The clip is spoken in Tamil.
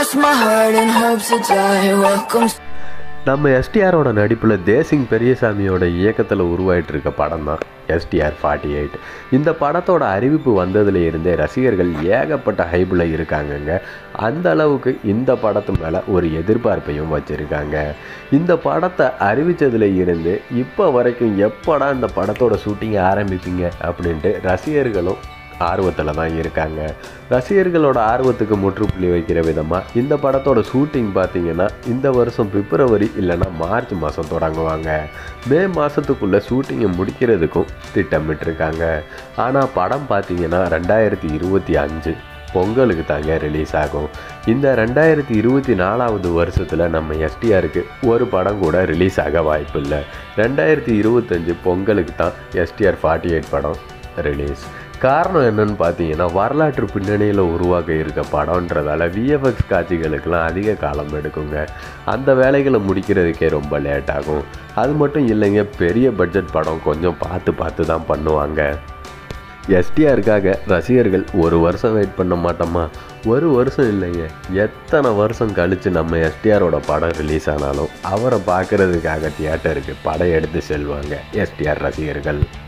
cross my heart and hope to die. Welcome. நம்ம எஸ்டிஆரோட நடிப்பில் தேசிங் பெரியசாமியோட இயக்கத்தில் உருவாயிட்டு இருக்க படம் தான் எஸ்டிஆர் ஃபார்ட்டி எயிட் இந்த படத்தோட அறிவிப்பு வந்ததுல இருந்தே ரசிகர்கள் ஏகப்பட்ட ஹைப்பில் இருக்காங்கங்க அந்த அளவுக்கு இந்த படத்து மேலே ஒரு எதிர்பார்ப்பையும் வச்சுருக்காங்க இந்த படத்தை அறிவித்ததுல இருந்து இப்போ வரைக்கும் எப்படா இந்த படத்தோட ஷூட்டிங் ஆரம்பிப்பீங்க அப்படின்ட்டு ரசிகர்களும் ஆர்வத்தில் தான் இருக்காங்க ரசிகர்களோட ஆர்வத்துக்கு முற்றுப்புள்ளி வைக்கிற விதமாக இந்த படத்தோட ஷூட்டிங் பார்த்தீங்கன்னா இந்த வருஷம் பிப்ரவரி இல்லைன்னா மார்ச் மாதம் தொடங்குவாங்க மே மாதத்துக்குள்ளே ஷூட்டிங்கை முடிக்கிறதுக்கும் திட்டமிட்டிருக்காங்க ஆனால் படம் பார்த்தீங்கன்னா ரெண்டாயிரத்தி இருபத்தி அஞ்சு பொங்கலுக்கு தாங்க ரிலீஸ் ஆகும் இந்த ரெண்டாயிரத்தி இருபத்தி நாலாவது வருஷத்தில் நம்ம எஸ்டிஆருக்கு ஒரு படம் கூட ரிலீஸ் ஆக வாய்ப்பு இல்லை ரெண்டாயிரத்தி இருபத்தஞ்சு பொங்கலுக்கு தான் எஸ்டிஆர் ஃபார்ட்டி எயிட் படம் ரிலீஸ் காரணம் என்னன்னு பார்த்தீங்கன்னா வரலாற்று பின்னணியில் உருவாக இருக்க படம்ன்றதால விஎஃப்எக்ஸ் காட்சிகளுக்கெல்லாம் அதிக காலம் எடுக்குங்க அந்த வேலைகளை முடிக்கிறதுக்கே ரொம்ப லேட் ஆகும் அது மட்டும் இல்லைங்க பெரிய பட்ஜெட் படம் கொஞ்சம் பார்த்து பார்த்து தான் பண்ணுவாங்க எஸ்டிஆருக்காக ரசிகர்கள் ஒரு வருஷம் வெயிட் பண்ண மாட்டோமா ஒரு வருஷம் இல்லைங்க எத்தனை வருஷம் கழித்து நம்ம எஸ்டிஆரோட படம் ரிலீஸ் ஆனாலும் அவரை பார்க்குறதுக்காக தியேட்டருக்கு படம் எடுத்து செல்வாங்க எஸ்டிஆர் ரசிகர்கள்